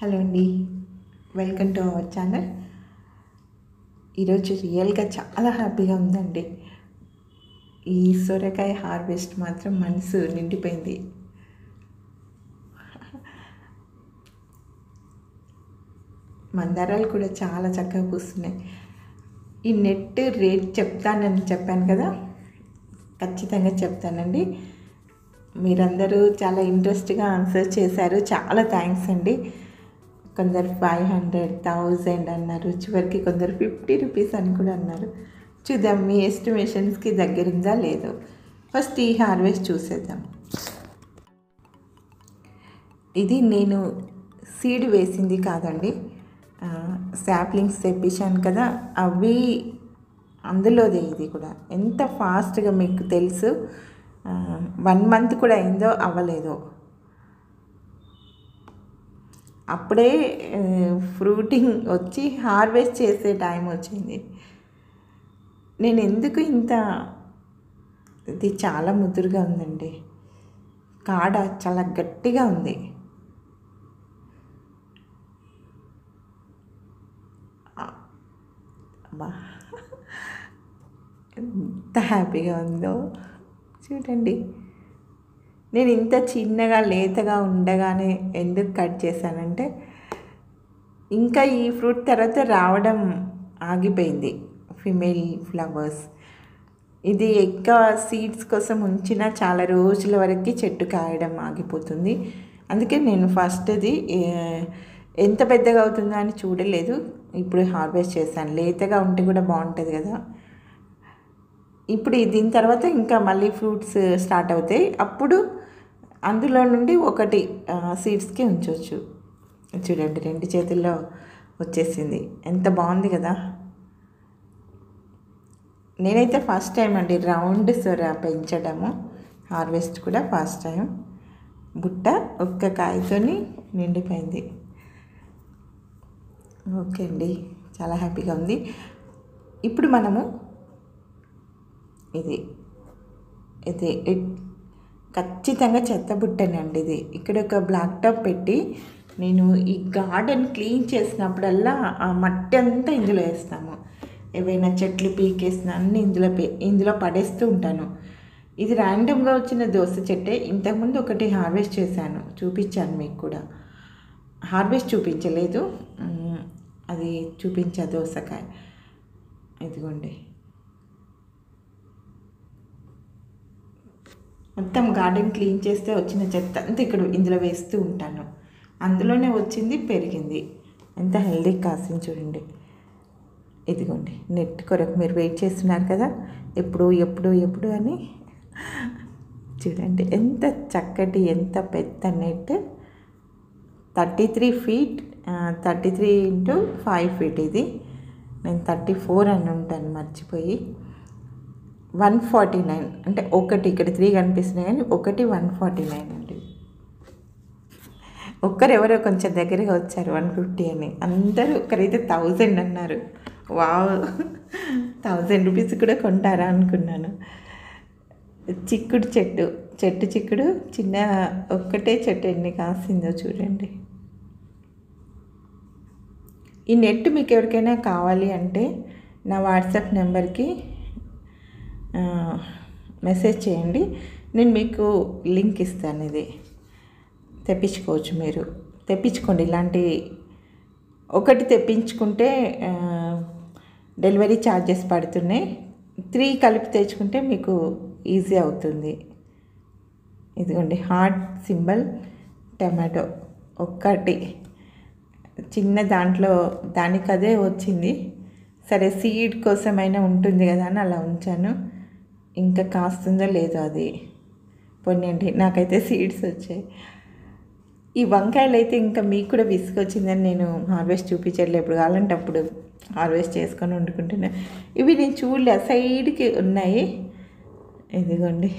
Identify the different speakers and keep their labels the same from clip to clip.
Speaker 1: hello అండి welcome to our channel ఈరోజు రియల్గా చాలా హ్యాపీగా ఉందండి ఈ సొరకాయ హార్వెస్ట్ మాత్రం మనసు నిండిపోయింది మందారాలు కూడా చాలా చక్కగా పూస్తున్నాయి ఈ నెట్ రేట్ చెప్తానని చెప్పాను కదా ఖచ్చితంగా చెప్తానండి మీరందరూ చాలా ఇంట్రెస్ట్గా ఆన్సర్ చేశారు చాలా థ్యాంక్స్ అండి కొందరు ఫైవ్ హండ్రెడ్ థౌజండ్ అన్నారు చివరికి కొందరు ఫిఫ్టీ రూపీస్ అని కూడా అన్నారు చూద్దాం మీ ఎస్టిమేషన్స్కి దగ్గరిందా లేదో ఫస్ట్ ఈ హార్వెస్ట్ చూసేద్దాం ఇది నేను సీడ్ వేసింది కాదండి శాప్లింగ్స్ తెప్పించాను కదా అవి అందులోదే ఇది కూడా ఎంత ఫాస్ట్గా మీకు తెలుసు వన్ మంత్ కూడా అయిందో అవ్వలేదో అప్పుడే ఫ్రూటింగ్ వచ్చి హార్వెస్ట్ చేసే టైం వచ్చింది నేను ఎందుకు ఇంత ఇది చాలా ముదురుగా ఉందండి కాడ చాలా గట్టిగా ఉంది అబ్బా ఎంత హ్యాపీగా ఉందో చూడండి నేను ఇంత చిన్నగా లేతగా ఉండగానే ఎందుకు కట్ చేశానంటే ఇంకా ఈ ఫ్రూట్ తర్వాత రావడం ఆగిపోయింది ఫిమేల్ ఫ్లవర్స్ ఇది ఎక్కువ సీడ్స్ కోసం ఉంచిన చాలా రోజుల వరకు చెట్టు కాయడం ఆగిపోతుంది అందుకే నేను ఫస్ట్ ఇది ఎంత పెద్దగా అవుతుందో అని చూడలేదు ఇప్పుడు హార్వెస్ట్ చేశాను లేతగా ఉంటే కూడా బాగుంటుంది కదా ఇప్పుడు దీని తర్వాత ఇంకా మళ్ళీ ఫ్రూట్స్ స్టార్ట్ అవుతాయి అప్పుడు అందులో నుండి ఒకటి సీడ్స్కి ఉంచవచ్చు చూడండి రెండు చేతుల్లో వచ్చేసింది ఎంత బాగుంది కదా నేనైతే ఫస్ట్ టైం అండి రౌండ్ సొర పెంచడము హార్వెస్ట్ కూడా ఫస్ట్ టైం బుట్ట ఒక్క కాయతోని నిండిపోయింది ఓకే అండి చాలా హ్యాపీగా ఉంది ఇప్పుడు మనము ఇది ఇది ఖచ్చితంగా చెత్త బుట్టనండి ఇది ఇక్కడ ఒక బ్లాక్ టాప్ పెట్టి నేను ఈ గార్డెన్ క్లీన్ చేసినప్పుడల్లా ఆ మట్టి అంతా ఇందులో వేస్తాము ఏవైనా చెట్లు పీకేసిన అన్నీ ఇందులో ఇందులో పడేస్తూ ఉంటాను ఇది ర్యాండమ్గా వచ్చిన దోశ చెట్టే ఇంతకుముందు ఒకటి హార్వెస్ట్ చేశాను చూపించాను మీకు కూడా హార్వెస్ట్ చూపించలేదు అది చూపించా దోసకాయ ఇదిగోండి మొత్తం గార్డెన్ క్లీన్ చేస్తే వచ్చిన చెత్త అంతా ఇక్కడ ఇందులో వేస్తూ ఉంటాను అందులోనే వచ్చింది పెరిగింది ఎంత హెల్దీ కాసింది చూడండి ఇదిగోండి నెట్ కొరకు మీరు వెయిట్ చేస్తున్నారు కదా ఎప్పుడు ఎప్పుడు ఎప్పుడు అని చూడండి ఎంత చక్కటి ఎంత పెద్ద net thirty three feet thirty three into five feet ఇది నేను థర్టీ ఫోర్ అని ఉంటాను మర్చిపోయి వన్ ఫార్టీ నైన్ అంటే ఒకటి ఇక్కడ త్రీ కనిపిస్తున్నాయి కానీ ఒకటి వన్ ఫార్టీ నైన్ అండి ఒక్కరెవరో కొంచెం దగ్గరగా వచ్చారు వన్ ఫిఫ్టీ అని అందరూ ఒకరైతే థౌజండ్ అన్నారు వావ్ థౌజండ్ రూపీస్ కూడా కొంటారా అనుకున్నాను చిక్కుడు చెట్టు చెట్టు చిక్కుడు చిన్న ఒక్కటే చెట్టు ఎన్ని కాసిందో చూడండి ఈ నెట్ మీకు ఎవరికైనా కావాలి అంటే నా వాట్సాప్ నెంబర్కి మెసేజ్ చేయండి నేను మీకు లింక్ ఇస్తాను ఇది తెప్పించుకోవచ్చు మీరు తెప్పించుకోండి ఇలాంటి ఒకటి తెప్పించుకుంటే డెలివరీ ఛార్జెస్ పడుతున్నాయి త్రీ కలిపి తెచ్చుకుంటే మీకు ఈజీ అవుతుంది ఇదిగోండి హార్ట్ సింబల్ టమాటో ఒక్కటి చిన్న దాంట్లో దానికి అదే వచ్చింది సరే సీడ్ కోసమైనా ఉంటుంది కదా అని అలా ఉంచాను ఇంకా కాస్తుందో లేదో అది పొన్నండి నాకైతే సీడ్స్ వచ్చాయి ఈ వంకాయలు అయితే ఇంకా మీకు కూడా విసుకొచ్చిందని నేను హార్వెస్ట్ చూపించట్లేదు ఎప్పుడు కావాలంటే అప్పుడు హార్వెస్ట్ చేసుకొని వండుకుంటున్నా ఇవి నేను చూడలే సైడ్కి ఉన్నాయి ఇదిగోండి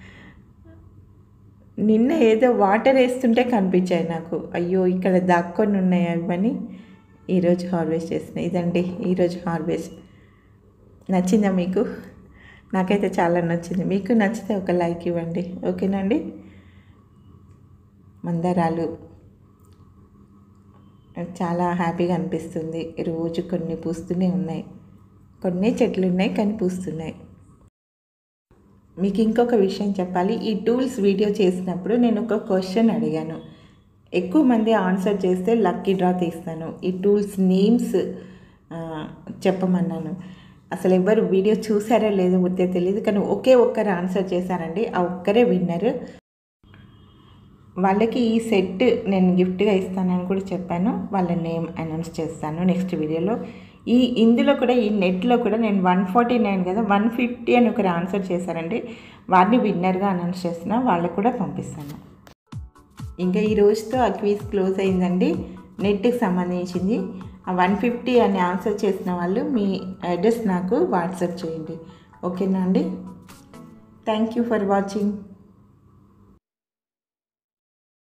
Speaker 1: నిన్న ఏదో వాటర్ వేస్తుంటే కనిపించాయి నాకు అయ్యో ఇక్కడ దాక్కొని ఉన్నాయి అవన్నీ ఈరోజు హార్వెస్ట్ చేసిన ఇదండి ఈరోజు హార్వెస్ట్ నచ్చిందా మీకు నాకైతే చాలా నచ్చింది మీకు నచ్చితే ఒక లైక్ ఇవ్వండి ఓకేనండి మందారాలు చాలా హ్యాపీగా అనిపిస్తుంది రోజు కొన్ని పూస్తూనే ఉన్నాయి కొన్ని చెట్లు ఉన్నాయి కానీ పూస్తున్నాయి మీకు ఇంకొక విషయం చెప్పాలి ఈ టూల్స్ వీడియో చేసినప్పుడు నేను ఒక క్వశ్చన్ అడిగాను ఎక్కువ మంది ఆన్సర్ చేస్తే లక్కీ డ్రా తీస్తాను ఈ టూల్స్ నేమ్స్ చెప్పమన్నాను అసలు ఎవరు వీడియో చూసారో లేదో ముద్దే తెలియదు కానీ ఒకే ఒక్కరు ఆన్సర్ చేశారండి ఆ ఒక్కరే విన్నర్ వాళ్ళకి ఈ సెట్ నేను గిఫ్ట్గా ఇస్తానని కూడా చెప్పాను వాళ్ళ నేమ్ అనౌన్స్ చేస్తాను నెక్స్ట్ వీడియోలో ఈ ఇందులో కూడా ఈ నెట్లో కూడా నేను వన్ ఫార్టీ నైన్ కదా వన్ ఫిఫ్టీ అని ఒకరు ఆన్సర్ చేశారండి వారిని విన్నర్గా అనౌన్స్ చేస్తున్నా వాళ్ళకు కూడా పంపిస్తాను ఇంకా ఈ రోజుతో ఆ క్వీజ్ క్లోజ్ అయిందండి నెట్కి సంబంధించింది ఆ వన్ ఫిఫ్టీ అని ఆన్సర్ చేసిన వాళ్ళు మీ అడ్రస్ నాకు వాట్సాప్ చేయండి ఓకేనా అండి థ్యాంక్ యూ ఫర్ వాచింగ్